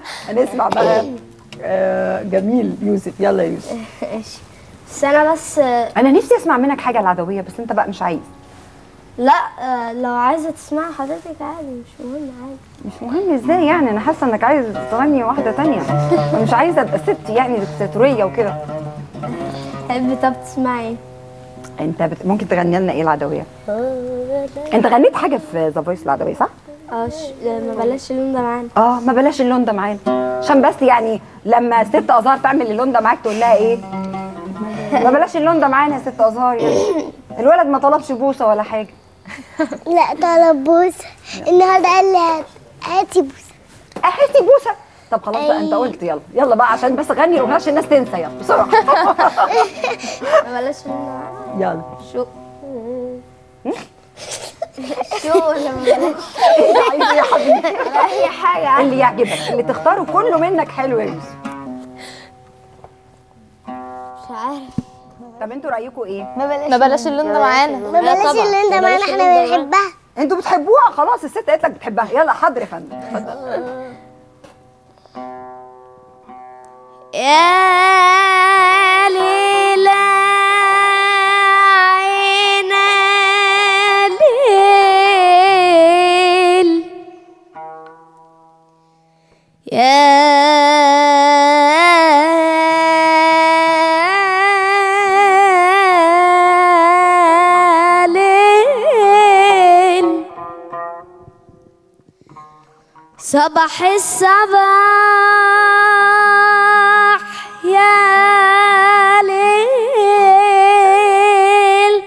هنسمع بقى آه جميل يوسف يلا يا يوسف ماشي بس انا بس انا نفسي اسمع منك حاجه العدويه بس انت بقى مش عايز لا آه، لو عايزه تسمعي حضرتك عادي مش مهم عادي مش مهم ازاي يعني انا حاسه انك عايز تغني واحده تانية مش عايزه ابقى ست يعني دكتاتوريه وكده تحبي طب تسمعي ايه؟ انت بت... ممكن تغني لنا ايه العدويه انت غنيت حاجه في ذا فويس العدويه صح اه ش- ما بلاش اللون ده معانا اه ما بلاش اللون ده معانا عشان بس يعني لما ست ازهار تعمل اللون ده معاك تقول لها ايه ما بلاش اللون ده معانا يا ست ازهار يعني الولد ما طلبش بوسه ولا حاجه لا طلب بوسه النهارده قال لي هات هاتي بوسه هاتي بوسه طب خلاص بقى انت قلت يلا يلا بقى عشان بس غني الاغنيه عشان الناس تنسى يلا بسرعه ما بلاش اللون ده معانا يلا شو شو ولا ما بلاش عايز ايه يا حبيبي ولا اي حاجه عادي اللي يعجبك اللي تختاره كله منك حلو يا يوسف مش عارف طب انتوا رايكم ايه ما بلاش ما بلاش اللون ده معانا ما بلاش اللي انت معانا احنا بنحبها انتوا بتحبوها خلاص الست قالت لك بتحبها يلا حاضر يا فندم اتفضل يا ليلى عين الليل يا ليل صباح الصباح يا ليل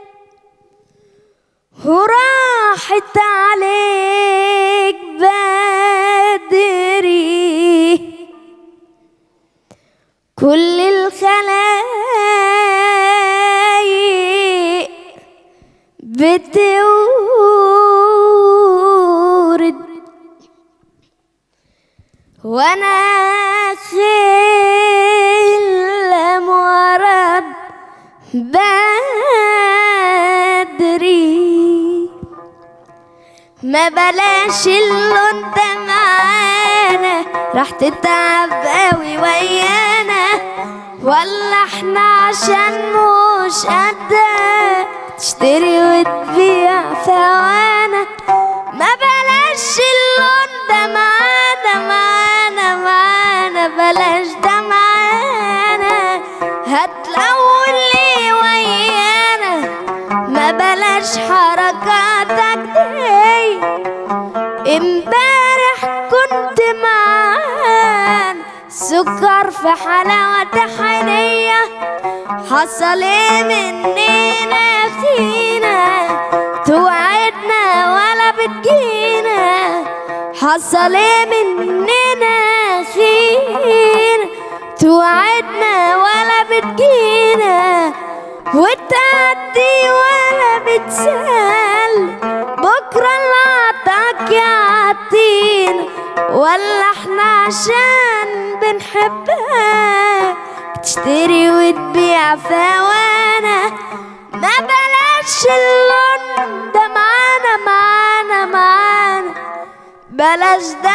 وراحت عليك بدري كل الخلايق بتورد وانا خلم ورد بدري ما بلاش اللون ده معانا راح تتعب قوي ويانا ولا احنا عشان مش قدك تشتري وتبيع ثوانا ما بلاش اللون ده معانا معانا معانا بلاش ده معانا هتلون ليه ويانا ما بلاش حركاتك دي امبارح كنت معانا سكر في حلاوة حنية حصل ايه مننا فينا توعدنا ولا بتجينا حصل ايه مننا فينا توعدنا ولا بتجينا وتعدي ولا بتسال بكرة اللي عطاك يعطينا ولا احنا عشان بنحبك تشتري وتبيع ثوانا ما بلاش اللون ده معانا معانا معانا بلاش ده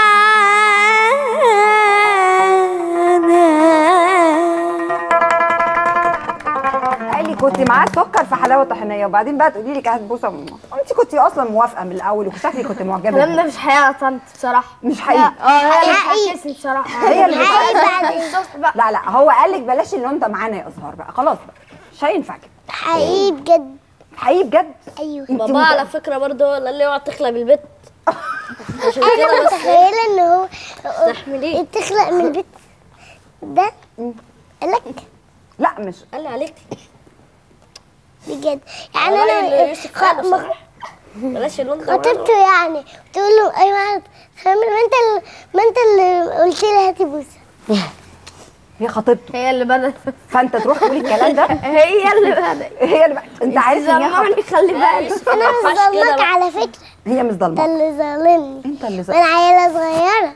معانا قال لي كنت معاه سكر في حلاوه طحينيه وبعدين بقى تقولي لي هات بوسه انت كنت اصلا موافقه من الاول وشكلي كنت معجبه الكلام بيه. ده مش حقيقة يا طنط بصراحة مش حقيقي اه هي اللي حقيقي. بتحكسني بصراحة هي اللي بعد الصبح بقى لا لا هو قال لك بلاش اللون ده معانا يا ازهار بقى خلاص بقى مش هينفع كده حقيقي بجد حقيقي بجد ايوه انت بابا مت- على فكرة برضه هو اللي قال لي اوعى تخلق بالبيت عشان انا كده بس متخيله ان هو استحمليه بتخلق من البيت ده قالك لا مش قال لي عليك بجد يعني والله اللي انا يوسف خ- قاله ما- صح بلاش اللون ده معانا. خطيبته يعني تقول له ايوه خامل ما انت ال- ما انت اللي قلت لي هاتي بوسه هي خطيبته هي اللي بدأت فانت تروح تقولي الكلام ده هي اللي بدأت هي اللي بقى- انت عارف ان هي زماني خطيبته خلي بالك انا مش ينفعش كده ظلمك بقى. على فكره هي مش انت ظلمه اللي ظالمني انت اللي ما ظلمه انا عيله صغيره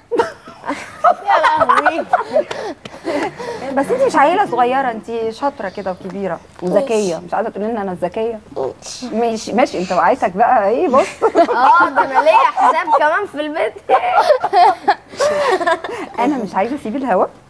بس انت مش عيله صغيره انت شاطره كده وكبيره وذكيه مش عايزه تقولي لنا انا الذكيه ماشي ماشي انت وقعتك بقى ايه بص اه ده انا ليا حساب كمان في البيت انا مش عايزه اسيب الهوا